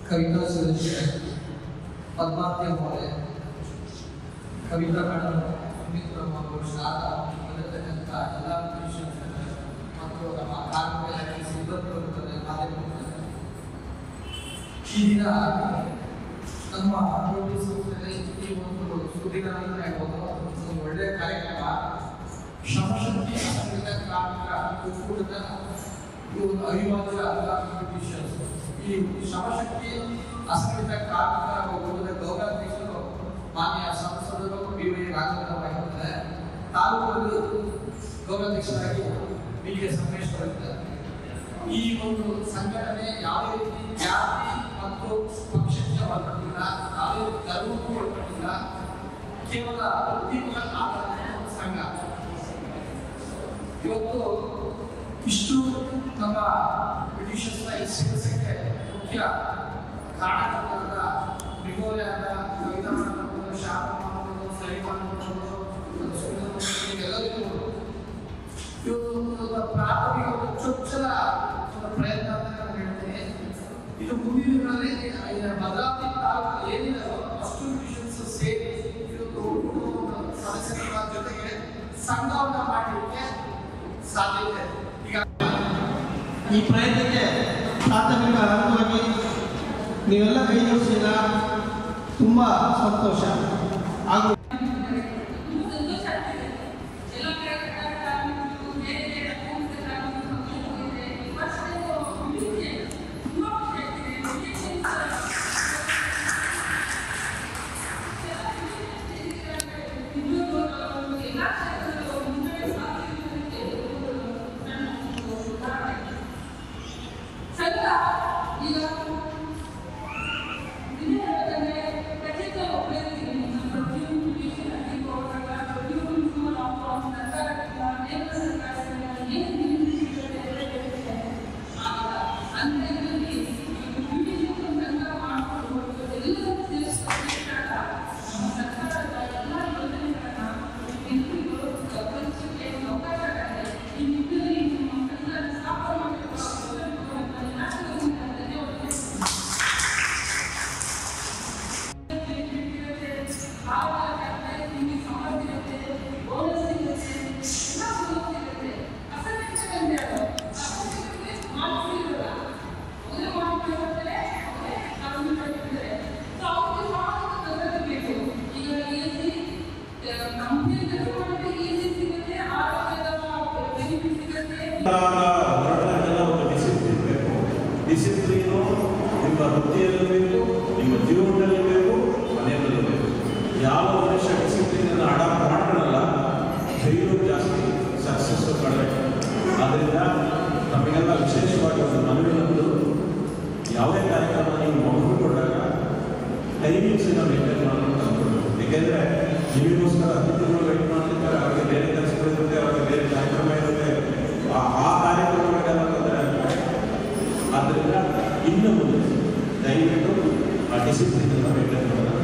Kavita Suresh Padmatya Maurya Kavita madam Amit Brahma ಅವರು ಶಾರದಾ ಇರತಕ್ಕಂಥ ಎಲ್ಲ ಪೇಷಂಟ್ ಮತ್ತು ನಮ್ಮ ಕಾರ್ಮಿಕ ಇಲಾಖೆ ಸಿಬ್ಬಂದಿ ವರ್ಗದ ಮಾಧ್ಯಮಗಳು ಈ ದಿನ ನಮ್ಮ ಆರೋಗ್ಯ ಸಂಸ್ಥೆಯಲ್ಲಿ ಈ ಒಂದು ಸುದಿನ ಅಂದ್ರೆ ಒಂದು ಒಂದು ಒಳ್ಳೆಯ ಕಾರ್ಯಕ್ರಮ ಶ್ರಮಶಕ್ತಿ ಅಸಂಘಟಿತ ಕಾರ್ಮಿಕ ಒಕ್ಕೂಟದ ಈ ಒಂದು ಅವಿಭಾಜ್ಯ ಕಾಂಪಿಟಿಷನ್ಸ್ ಈ ಶ್ರಮಶಕ್ತಿ ಅಸಂಘಟಿತ ಕಾರ್ಮಿಕರ ಒಕ್ಕೂಟದ ಗೌರವಾಧ್ಯಕ್ಷರು ಮಾನ್ಯ ಸಂಸದರು ಬಿ ವೈ ರಾಘವೇಂದ್ರ ಆಗಿರ್ತಾರೆ ತಾಲೂಕಲ್ಲಿ ಗೌರವಾಧ್ಯಕ್ಷರಾಗಿ ಬಿ ಕೆ ಸಂಗಮೇಶ್ ಅವರಿದ್ದಾರೆ ಈ ಒಂದು ಸಂಘಟನೆ ಯಾವುದೇ ರೀತಿ ಜಾತಿ ಮತ್ತು ಪಕ್ಷಕ್ಕೆ ಒಳಪಟ್ಟಿಲ್ಲ ಯಾವುದೇ ರೀತಿ ಧರ್ಮಕ್ಕೂ ಒಳಪಟ್ಟಿಲ್ಲ ಕೇವಲ ವೃತ್ತಿಪರ ಆಧಾರದ ಒಂದು ಸಂಘ ಇವತ್ತು ಇಷ್ಟು ನಮ್ಮ ಬ್ರಿಟಿಷರ್ಸ್ನ ಈ ಸಿಗಸಕ್ಕೆ ಮುಖ್ಯ ಕಾರಣಕರ್ತರಾದ ಗ್ರಿಗೋರಿಯಾದ ಕವಿತಾ ಮಾಡ್ಬೋದು ಶಾರದಾ ಮಾಡ್ಬೋದು ಸರಿತಾ ಮಾಡ್ಬೋದು ಎಲ್ಲರಿಗೂ ಇವರು ಪ್ರಾಥಮಿಕ ಒಂದು ಚೊಚ್ಚಲ ಒಂದು ಪ್ರಯತ್ನ ಅಂತ ನಾನು ಹೇಳ್ತೀನಿ ಇದು ಮುಂದಿನ ದಿನಗಳಲ್ಲಿ ಇದರ ಭದ್ರಾವತಿ ತಾಲೂಕು ಏನಿದೆ ಅಷ್ಟು ಮಿಷನ್ಸ್ ಸೇರಿ ಇವತ್ತು ಕುಟುಂಬದ ಸದಸ್ಯರ ಜೊತೆಗೆ ಸಂಘವನ್ನ ಮಾಡಲಿಕ್ಕೆ ಸಾಧ್ಯತೆ ಈಗ ಈ ಪ್ರಯತ್ನಕ್ಕೆ ಪ್ರಾಥಮಿಕ ಅಂಗವಾಗಿ ನೀವೆಲ್ಲ ಕೈ ಜೋಡಿಸಿದ ತುಂಬ ಸಂತೋಷ ಹಾಗೂ ಹೋರಾಟಕ್ಕೆಲ್ಲ ಒಂದು ಡಿಸಿಪ್ಲಿನ್ ಬೇಕು ಡಿಸಿಪ್ಲಿನು ನಿಮ್ಮ ವೃತ್ತಿಯಲ್ಲೂ ಬೇಕು ನಿಮ್ಮ ಜೀವನದಲ್ಲಿ ಬೇಕು ಮನೆಯಲ್ಲೂ ಬೇಕು ಯಾವ ಮನುಷ್ಯ ಡಿಸಿಪ್ಲಿನನ್ನು ಅಡಾಪ್ಟ್ ಮಾಡ್ಕೊಳ್ಳಲ್ಲ ಫೇಲು ಜಾಸ್ತಿ ಸಕ್ಸಸ್ಸು ಕಡಿಮೆ ಆದ್ದರಿಂದ ನಮಗೆಲ್ಲ ವಿಶೇಷವಾಗಿ ಒಂದು ಮನವಿ ಒಂದು ಯಾವುದೇ ಕಾರ್ಯಕ್ರಮ ನೀವು ಮಗುಕೊಂಡಾಗ ಟೈಮಿಂಗ್ಸನ್ನು ಮೇಂಟೈನ್ ಮಾಡೋದು ಅಂದ್ಕೊಳ್ಬೇಕು ಏಕೆಂದರೆ ನಿಮಗೋಸ್ಕರ ಅತಿಥಿಗಳು ವೆಯ್ಟ್ ಮಾಡ್ತಿರ್ತಾರೆ ಅವರಿಗೆ ಬೇರೆ ಕೆಲಸಗಳಿರುತ್ತೆ ಅವರಿಗೆ ಬೇರೆ ಕಾರ್ಯಕ್ರಮ ಇರುತ್ತೆ ಆ ಆ ಕಾರ್ಯಕ್ರಮಗಳೆಲ್ಲ ತೊಂದರೆ ಆಗುತ್ತೆ ಆದ್ದರಿಂದ ಇನ್ನು ಮುಂದೆ ದಯವಿಟ್ಟು ಆ ಡಿಸಿಪ್ಲಿನ್ ಮೇಂಟೈನ್ ಮಾಡೋಣ